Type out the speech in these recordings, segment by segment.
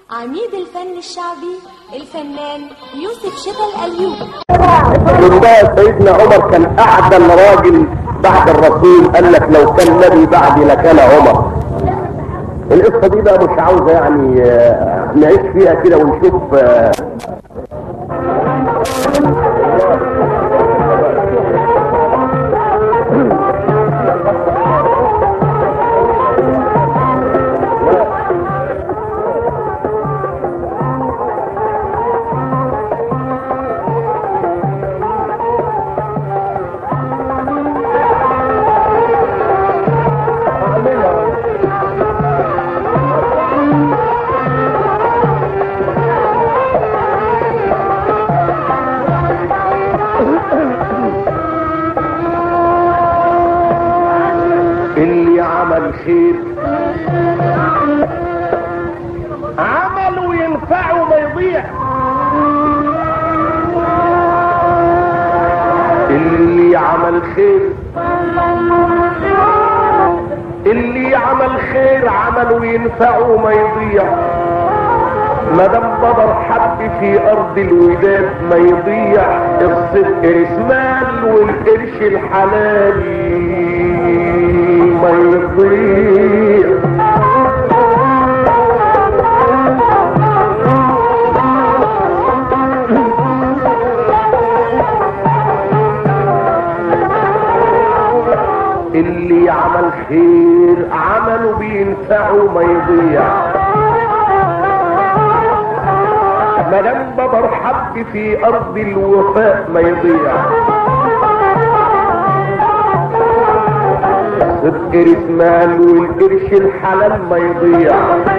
عميد الفن الشعبي الفنان يوسف شتا الأيوب لله سيدنا عمر كان اعدل راجل بعد الرسول قال لك لو كان نبي بعدي لكان عمر القصه دي بقى مش عاوزه يعني آه، نعيش فيها كده ونشوف آه، اللي عمل خير عمله ينفعه ما يضيع اللي عمل خير اللي عمل خير عمله ينفعه ما يضيع ما دام بدر حب في ارض الوداد ما يضيع الصدق رسمال والقرش الحلال ما يضيع اللي عمل خير عمله بينفعه ما يضيع ما دام بدر حب في ارض الوفاء ما يضيع صدق رسمال والقرش الحلال ما يضيع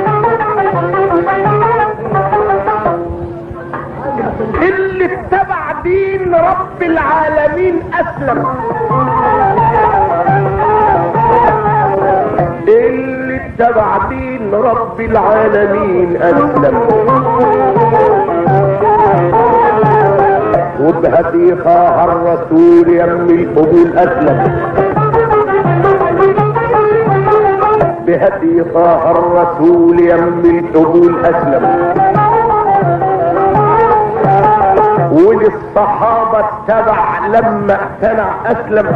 اللي اتبع دين رب العالمين اسلم اللي اتبع دين رب العالمين اسلم وبهدي طه الرسول يم القبول اسلم بهدي طه الرسول يم القبول اسلم وللصحابة اتبع لما اقتنع اسلم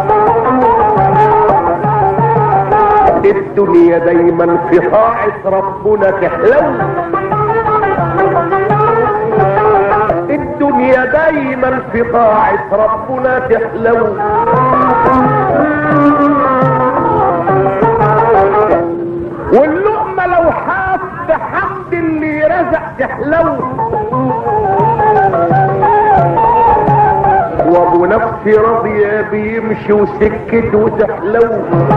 الدنيا دايما في طاعة ربنا تحلو الدنيا دايما في طاعة ربنا تحلو واللقمة لو حاف بحمد اللي رزق تحلو وابو نفسي راضية بيمشي وسكت وتحلو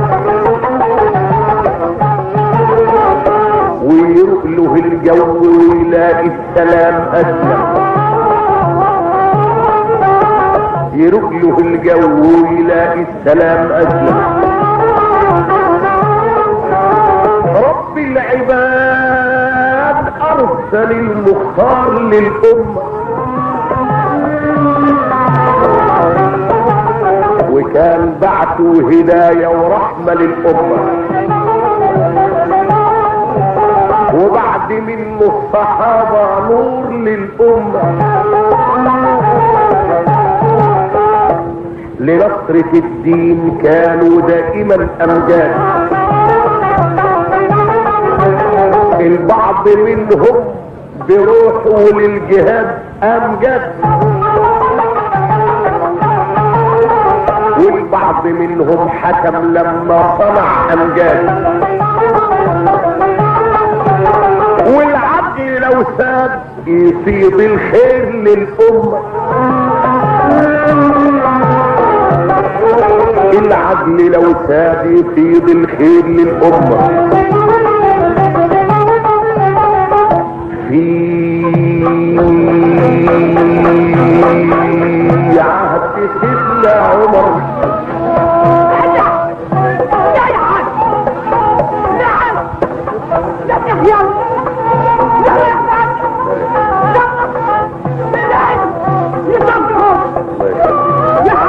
ويروق له الجو ويلاقي السلام اسلم يروق له الجو ويلاقي السلام اسلم رب العباد ارسل المختار للامه وكان بعته هدايه ورحمه للامه وبعد منه الصحابة نور للأمة لنصرة الدين كانوا دائما أمجاد البعض منهم بروحه للجهاد أمجاد والبعض منهم حكم لما صنع أمجاد والعدل لو ساد يفيض الخير للأمة العدل لو ساد يفيض الخير للأمة في عهد سيدنا عمر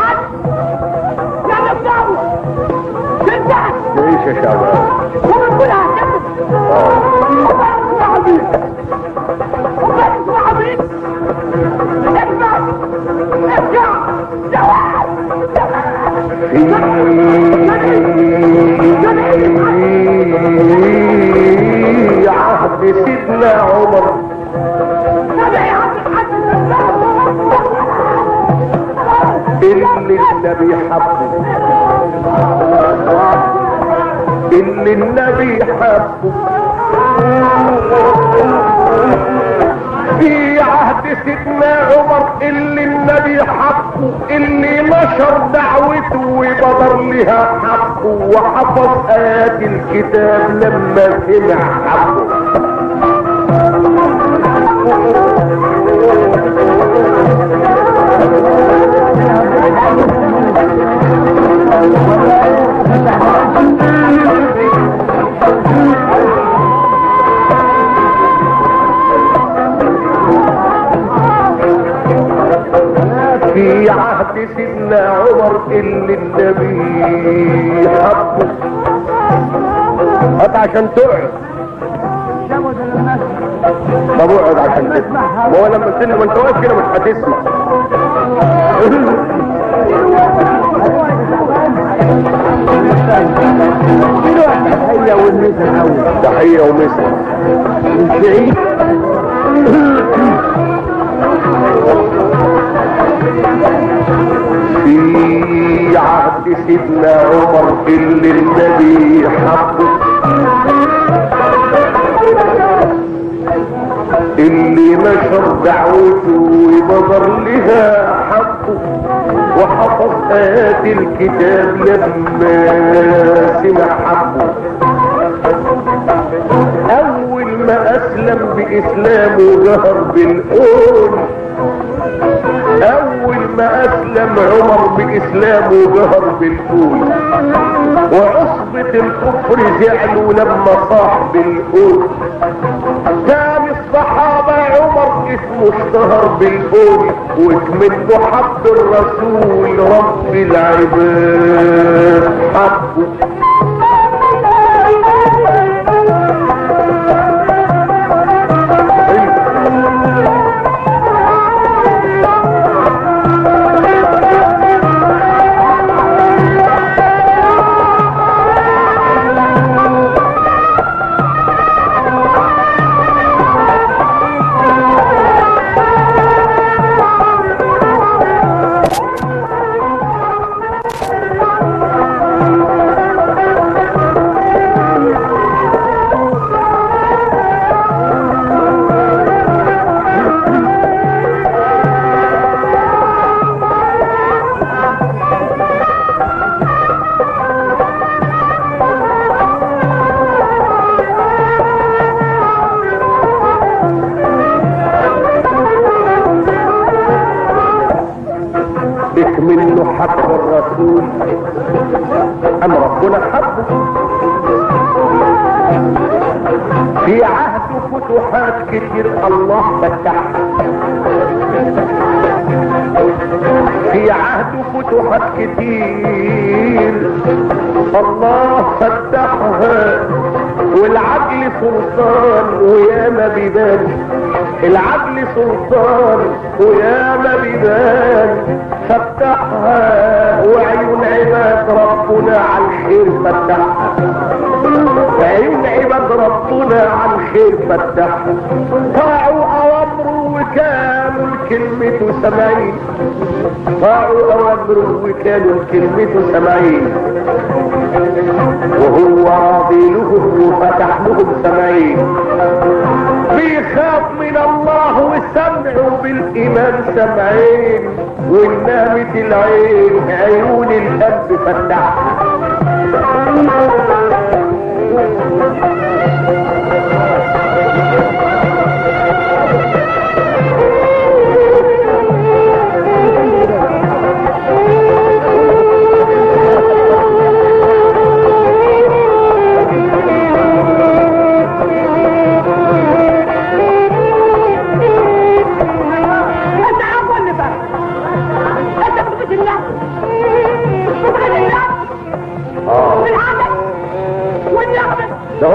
تعيش يا شعبان في عهد سيدنا عمر اللي النبي حبه اللي النبي حبه في عهد سيدنا عمر اللي النبي حبه اللي نشر دعوته وبدر لها حبه وحفظ آيات الكتاب لما سمع حبه في عهد سيدنا عمر اللي النبي حبه هات عشان تقعد طب اقعد عشان تسمع ما هو لما تسمع ما انت واقف كده مش هتسمع هي والمثل اول تحية ومثل السعيد في عهد سيدنا عمر اللي النبي حبه اللي نشر دعوته وبدر لها حقه وحفظ آيات الكتاب لما سمع حقه أول ما أسلم بإسلامه جهر بالقول اول ما اسلم عمر باسلامه جهر بالقول وعصبة الكفر زعلوا لما صاح بالقول كان الصحابة عمر اسمه اشتهر بالقول وكمنه حب الرسول رب العباد حبه بك منه حب الرسول ام ربنا حبه في عهد فتوحات كتير الله فتحها في عهد فتوحات كتير الله فتحها والعدل سلطان وياما بيبان العدل سلطان وياما بيبان فتحها وعيون عباد ربنا على الخير فتحها وعيون عباد ربنا على الخير فتحها طاعوا اوامره وكانوا الكلمة سمعين طاعوا اوامره وكانوا الكلمة سمعين وهو راضي لهم وفتح لهم سمعين بيخاف من الله وسمعوا بالايمان سمعين والنامت العين عيون القلب فتحها انت عارف اللي بقى انت بتبت الله بتبت الله اه والعدل والنعمة ده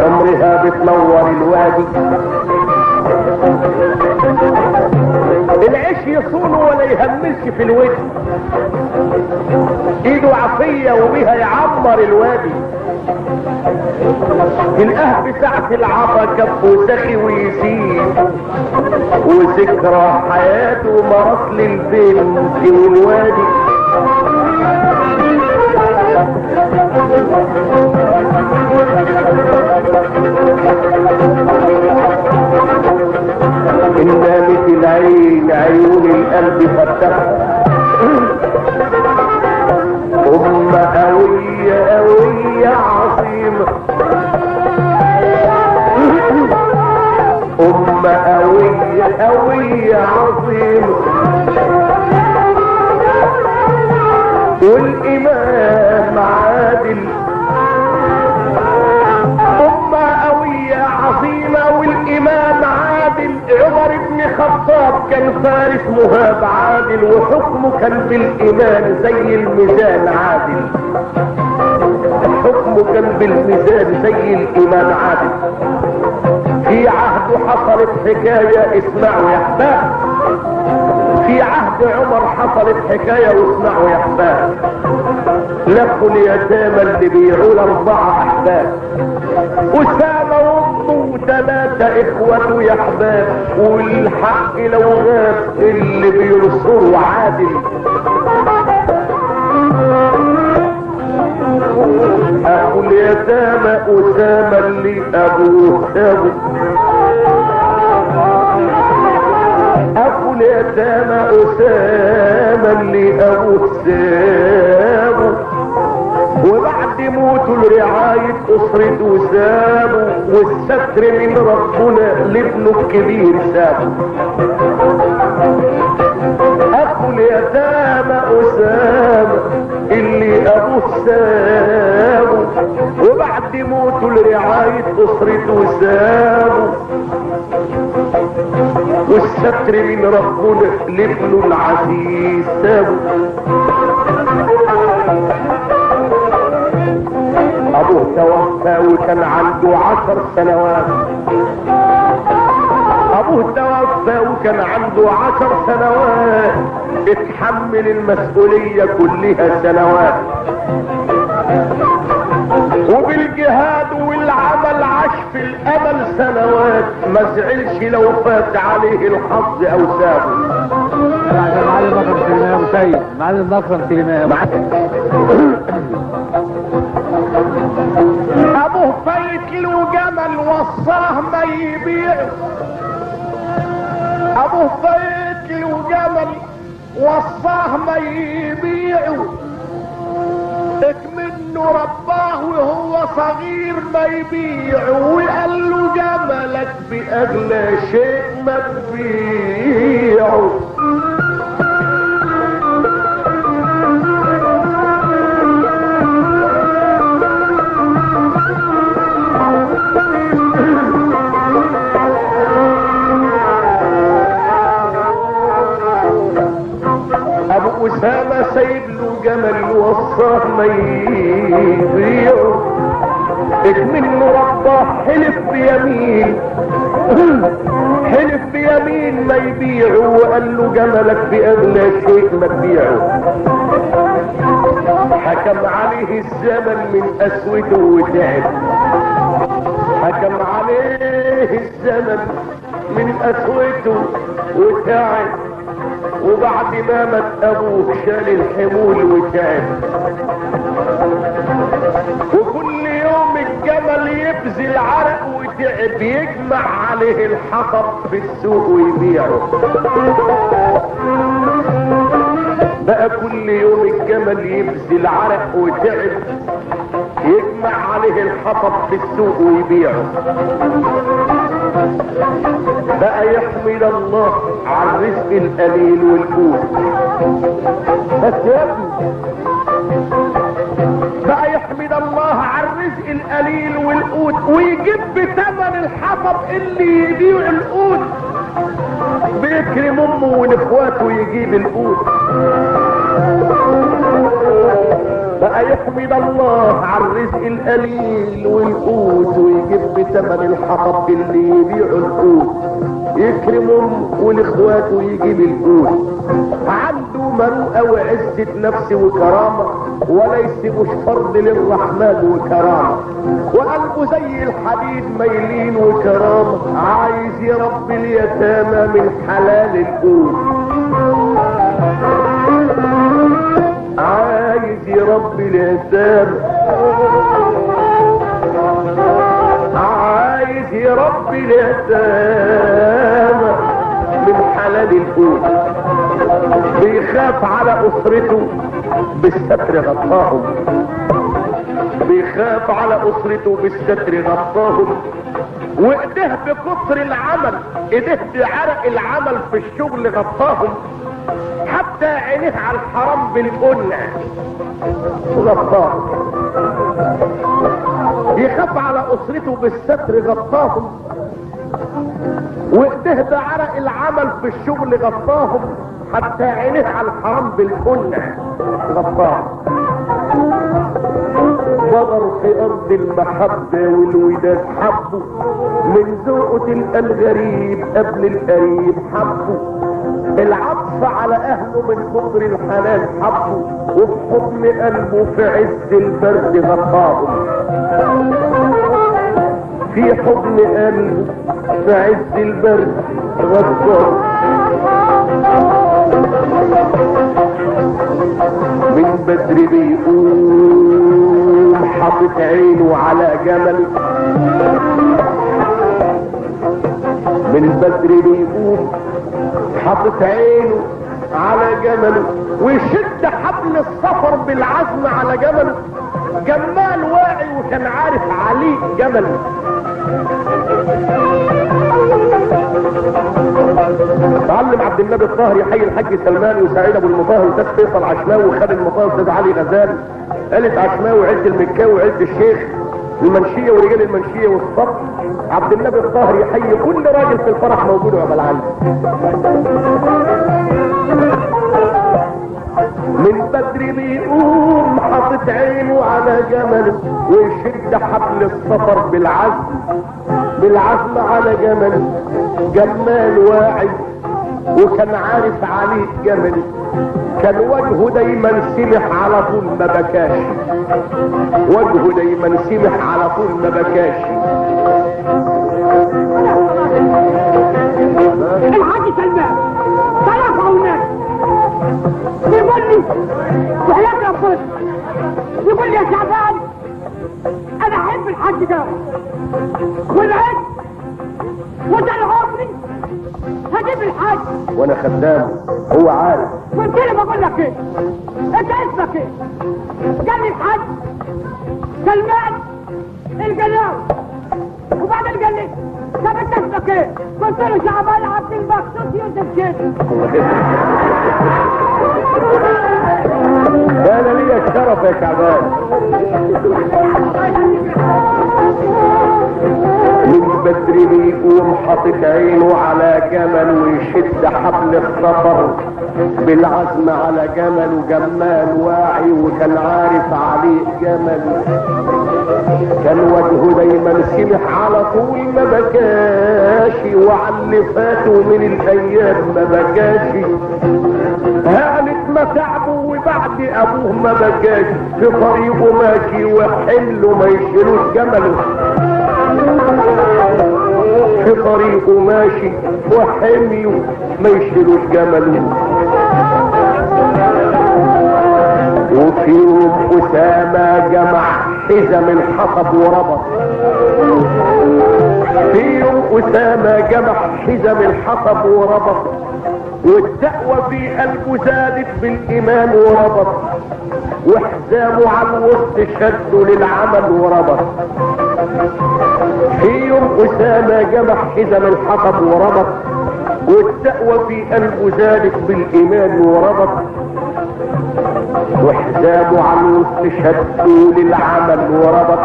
عمرها بتنور الوادي العيش يصونه ولا يهمش في الوجه ايده عافية وبيها يعمر الوادي القهب ساعة العطا كفه سخي ويزيد وذكرى حياته مرت للبنت والوادي إن نامت العين عيون القلب فتحت أم قوية قوية عظيمة أم قوية قوية عظيمة والإمام عادل أمة قوية عظيمة والإمام عادل عمر بن خطاب كان فارس مهاب عادل وحكمه كان بالإيمان زي الميزان عادل حكمه كان بالميزان زي الإمام عادل في عهده حصلت حكاية اسمعوا يا احباب في عهد عمر حصلت حكاية واسمعوا يا احباب لفوا اليتامى اللي بيعوا الاربعة احباب اسامة وامه وثلاثة اخوته يا احباب والحق لو غاب اللي بينصروا عادل اخو اليتامى اسامة اللي ابوه ابوه اخو اليتامى اسامة اللي ابوه سابه وبعد موته لرعاية اسرته سابه والستر من ربنا لابنه الكبير سابه اخو اليتامى اسامة اللي ابوه سابه وبعد موته لرعاية اسرته سابه والستر من ربنا لابنه العزيز سابه ابوه توفى وكان عنده عشر سنوات ابوه توفى وكان عنده عشر سنوات اتحمل المسؤولية كلها سنوات وبالجهاد والعمل عاش في الامل سنوات ما زعلش لو فات عليه الحظ او سابه معلم اكرم سليمان يا ابو سيد معلم اكرم سليمان ابوه فايت له جمل وصاه ما يبيعه ابوه فايت له جمل وصاه ما يبيعه منه رباه وهو صغير ما يبيعه وقال له جملك باغلى شيء ما تبيعه ابو اسامه سايب له جمل وصاه ما يبيعه منه رباه حلف بيمين حلف بيمين ما يبيعه وقال له جملك باغلى شيء ما تبيعه حكم عليه الزمن من اسوده وتعب حكم عليه الزمن من اسوده وتعب وبعد ما مات ابوه شال الحمول وتعب وكل يوم الجمل يبذل عرق وتعب يجمع عليه الحطب في السوق ويبيعه بقى كل يوم الجمل يبذل عرق وتعب يجمع عليه الحطب في السوق ويبيعه بقى يحمد الله على الرزق القليل والقوت بس يا ابني بقى يحمد الله على الرزق القليل والقوت ويجيب بثمن الحطب اللي يبيع القوت بيكرم امه واخواته يجيب القوت بقى يحمد الله على الرزق القليل والقوت ويجيب بثمن الحطب اللي يبيعوا القوت يكرم امه والاخوات ويجيب القوت عنده مروءه وعزه نفس وكرامه ولا يسيبوش فرض للرحمن وكرامه وقلبه زي الحديد ميلين وكرامه عايز يربي اليتامى من حلال القوت عايز يربي اليتامى عايز يربي اليتامى من حلال القوت بيخاف على اسرته بالستر غطاهم بيخاف على اسرته بالستر غطاهم وايديه بكتر العمل ايديه بعرق العمل في الشغل غطاهم حتى عينيه على الحرام بالقنع غطاهم يخاف على اسرته بالستر غطاهم وايديه بعرق العمل في الشغل غطاهم حتى عينيه على الحرام بالقنع غطاهم بغر في ارض المحبة والوداد حبه من ذوقه تلقى الغريب قبل القريب حبه العطف على اهله من كتر الحنان حبه وبحضن قلبه في عز البرد غطاهم في حضن قلبه في عز البرد غطاهم من بدر بيقوم حاطط عينه على جمل من بدر بيقوم حاطط عينه على جمله ويشد حبل السفر بالعزم على جمله جمال واعي وكان عارف عليه جمله معلم عبد النبي الطاهر يحيي الحاج سلمان وسعيد ابو المطهر واستاذ فيصل عشماوي وخالد المطهر واستاذ علي غزال آلة عشماوي وعز المكاوي وعز الشيخ المنشية ورجال المنشية والصف عبد النبي الطاهر يحيي كل راجل في الفرح موجود وعمل عنه من بدري بيقوم حاطط عينه على جمله ويشد حبل السفر بالعزم بالعزم على جمله جمال واعي وكان عارف عليه جمله كان وجهه دايما سمح على طول ما بكاش وجهه دايما سمح على طول ما بكاش الحاج سلمان طلع الناس يقول لي وحياة ربنا يقول لي يا شعبان انا احب الحاج ده والعيد وده العمري هجيب الحاج وانا خدامه هو عارف قلت له بقول لك ايه انت اسمك ايه قال لي الحاج سلمان الجلاوي وبعدين قال لي طب انت اسمك ايه قلت له شعبان عبد المقصود يوسف شيخ انا ليا الشرف يا شعبان من بدري بيقوم حاطط عينه على جمل ويشد حبل السفر بالعزم على جمل وجمال واعي وكان عارف عليه جمل كان وجهه دايما سمح على طول ما بكاش وعلى اللي فاته من الايام ما بكاش هانت متعبه وبعد ابوه ما بكاش في طريقه ماشي وحمله ما يشيلوش جمله في طريقه ماشي وحمله ما يشيلوش جمله وفي يوم أسامة جمع حزم الحطب وربط في يوم أسامة جمع حزم الحطب وربط والتقوى في قلبه زادت بالإيمان وربط وحزامه على الوسط شده للعمل وربط في يوم أسامة جمع حزم الحطب وربط والتقوى في قلبه زادت بالإيمان وربط وحزامه على الوسط شده للعمل وربط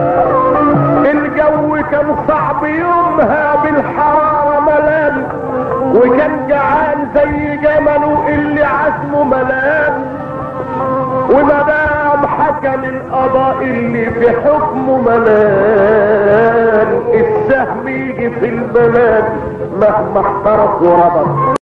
الجو كان صعب يومها بالحرارة ملان وكان جعان زي جمله اللي عزمه ملان وما دام حد حكم القضاء اللي في حكمه ملان السهم يجي في البلاد مهما احترس وربط